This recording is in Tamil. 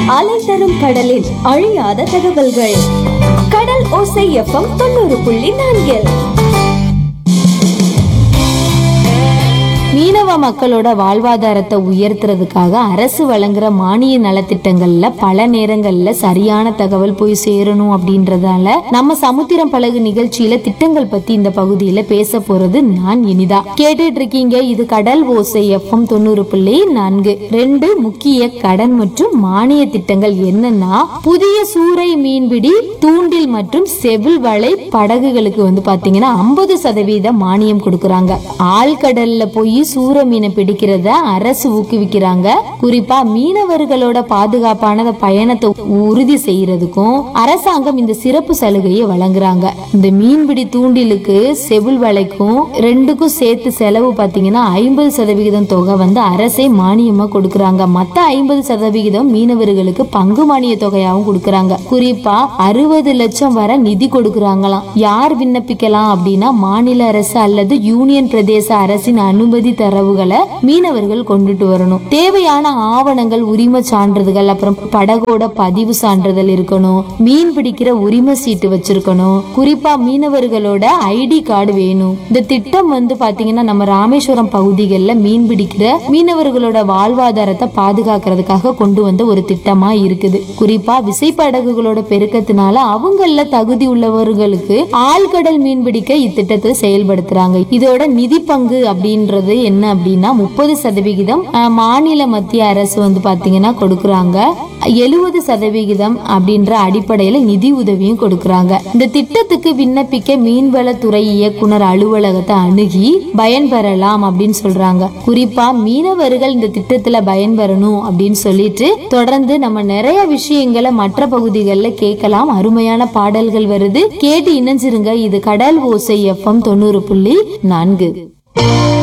அலை தரும் கடலில் அழியாத தகவல்கள் கடல் ஓசை எஃப்எம் தொண்ணூறு புள்ளி நான்கில் மீனவ மக்களோட வாழ்வாதாரத்தை உயர்த்துறதுக்காக அரசு வழங்குற மானிய நலத்திட்டங்கள்ல பல நேரங்கள்ல சரியான தகவல் போய் சேரணும் அப்படின்றதால நம்ம சமுத்திரம் பழகு நிகழ்ச்சியில திட்டங்கள் பத்தி இந்த பகுதியில பேச போறது நான் இனிதா கேட்டுட்டு இருக்கீங்க இது கடல் ஓசை எஃப்எம் தொண்ணூறு புள்ளி நான்கு ரெண்டு முக்கிய கடன் மற்றும் மானிய திட்டங்கள் என்னன்னா புதிய சூறை மீன்பிடி தூண்டில் மற்றும் செவில் வலை படகுகளுக்கு வந்து பாத்தீங்கன்னா ஐம்பது சதவீத மானியம் கொடுக்கறாங்க ஆழ்கடல்ல போய் சூற மீனை பிடிக்கிறத அரசு ஊக்குவிக்கிறாங்க குறிப்பா மீனவர்களோட பாதுகாப்பான பயணத்தை உறுதி செய்யறதுக்கும் அரசாங்கம் இந்த சிறப்பு சலுகையை வழங்குறாங்க இந்த மீன்பிடி தூண்டிலுக்கு செவில் வலைக்கும் ரெண்டுக்கும் சேர்த்து செலவு பாத்தீங்கன்னா ஐம்பது சதவிகிதம் தொகை வந்து அரசே மானியமா கொடுக்கறாங்க மத்த ஐம்பது சதவிகிதம் மீனவர்களுக்கு பங்கு மானிய தொகையாவும் கொடுக்கறாங்க குறிப்பா அறுபது லட்சம் வரை நிதி கொடுக்கறாங்களாம் யார் விண்ணப்பிக்கலாம் அப்படின்னா மாநில அரசு அல்லது யூனியன் பிரதேச அரசின் அனுமதி தரவுகளை மீனவர்கள் கொண்டுட்டு வரணும் தேவையான ஆவணங்கள் உரிம சான்றிதழ்கள் அப்புறம் படகோட பதிவு சான்றிதழ் இருக்கணும் மீன் பிடிக்கிற உரிம சீட்டு வச்சிருக்கணும் குறிப்பா மீனவர்களோட ஐடி கார்டு வேணும் இந்த திட்டம் வந்து பாத்தீங்கன்னா நம்ம ராமேஸ்வரம் பகுதிகளில் மீன் பிடிக்கிற மீனவர்களோட வாழ்வாதாரத்தை பாதுகாக்கிறதுக்காக கொண்டு வந்த ஒரு திட்டமா இருக்குது குறிப்பா விசைப்படகுகளோட பெருக்கத்தினால அவங்கள தகுதி உள்ளவர்களுக்கு ஆழ்கடல் மீன் பிடிக்க இத்திட்டத்தை செயல்படுத்துறாங்க இதோட நிதி பங்கு அப்படின்றது என்ன அப்படின்னா முப்பது சதவிகிதம் அஹ், மாநில மத்திய அரசு வந்து பாத்தீங்கன்னா கொடுக்கறாங்க எழுபது சதவிகிதம் அப்படின்ற அடிப்படையில நிதி உதவியும் கொடுக்கறாங்க இந்த திட்டத்துக்கு விண்ணப்பிக்க மீன்வளத்துறை இயக்குனர் அலுவலகத்தை அணுகி பயன்பெறலாம் அப்படின்னு சொல்றாங்க குறிப்பா மீனவர்கள் இந்த திட்டத்துல பயன்பெறணும் அப்படின்னு சொல்லிட்டு தொடர்ந்து நம்ம நிறைய விஷயங்களை மற்ற பகுதிகளில் கேட்கலாம் அருமையான பாடல்கள் வருது கேட்டு இணைஞ்சிருங்க இது கடல் ஓசை எஃப்எம் தொண்ணூறு புள்ளி நான்கு